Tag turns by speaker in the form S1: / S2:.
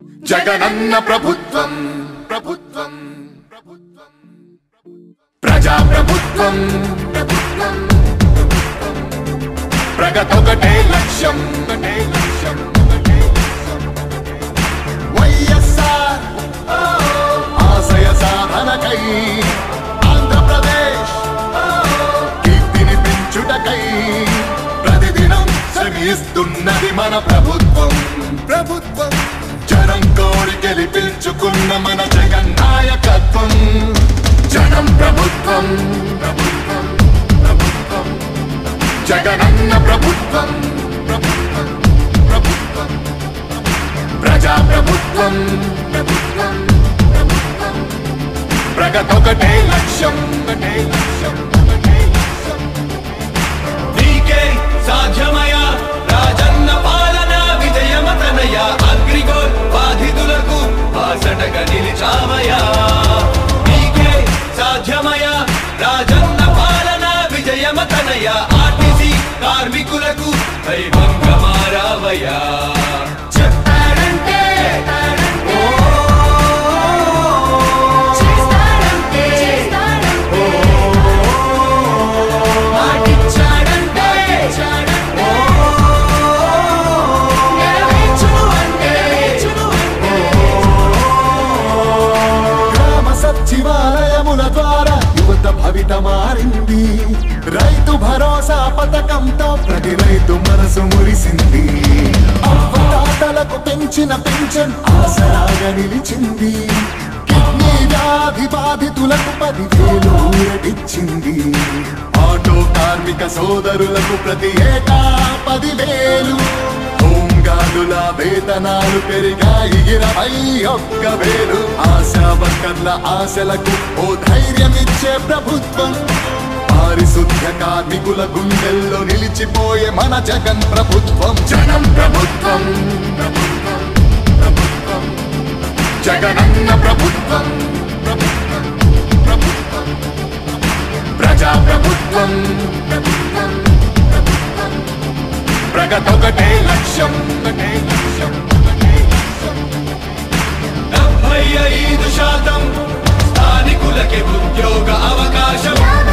S1: జగనన్న ప్రభుత్వం ప్రభుత్వం ప్రభుత్వం ప్రజా ప్రభుత్వం ప్రభుత్వం ప్రగతొకటే లక్ష్యం ఒకటే లక్ష్యం ఒకటే లక్ష్యం. వైఎస్ఆర్ ఆశయ సాధనకై ఆంధ్రప్రదేశ్ కీర్తిని పెంచుటకై ప్రతిదినం శ్రమిస్తున్నది మన ప్రభుత్వం ప్రభుత్వం జనం కోరి గెలిపించుకున్న మన జగన్ నాయకత్వం జనం ప్రభుత్వం ప్రభుత్వం ప్రభుత్వం జగనన్న ప్రభుత్వం ప్రభుత్వం ప్రభుత్వం ప్రజా ప్రభుత్వం ప్రభుత్వం ప్రభుత్వం ప్రగతొకటే లక్ష్యం ఒకటే లక్ష్యం ఒకటే లక్ష్యం
S2: నీకే సాధ్యమయ రాజన్న పాలన విజయమతనయ అగ్రిగోల్ బాధితులకు బాసటగా నిలిచామయా నీకే సాధ్యమయ రాజన్న పాలన విజయమతనయ ఆర్టీసీ కార్మికులకు దైవంగా మారావయ్యా
S3: చెప్పాడంటే చేస్తాడంటే చేస్తాడంటే మాటిచ్చాడంటే నెరవేర్చును అంటే
S1: గ్రామ సచివాలయముల ద్వారా యువత భవిత మారింది రైతు భరోసా పథకంతో ప్రతి రైతు మనసు మురిసింది అవ్వదాతలకు పెంచిన పెన్షన్ ఆసరాగా నిలిచింది కిడ్నీ వ్యాధి బాధితులకు పదివేలు ఊరటిచ్చింది ఆటో కార్మిక సోదరులకు ప్రతి ఏటా పదివేలు హోంగార్డుల వేతనాలు పెరిగాయి ఇరవై ఒక్క వేలు ఆశా వర్కర్ల ఆశలకు ఓ ధైర్యమిచ్చే ప్రభుత్వం పారిశుద్ధ్య కార్మికుల గుండెల్లో నిలిచిపోయే మన జగన్ ప్రభుత్వం జనం ప్రభుత్వం ప్రభుత్వం ప్రభుత్వం జగనన్న ప్రభుత్వం ప్రభుత్వం ప్రభుత్వం ప్రజా ప్రభుత్వం ప్రభుత్వం ప్రభుత్వం ప్రగతొకటే లక్ష్యం ఒకటే లక్ష్యం ఒకటే లక్ష్యం
S2: డెబ్బై ఐదు శాతం స్థానికులకి ఉద్యోగ అవకాశం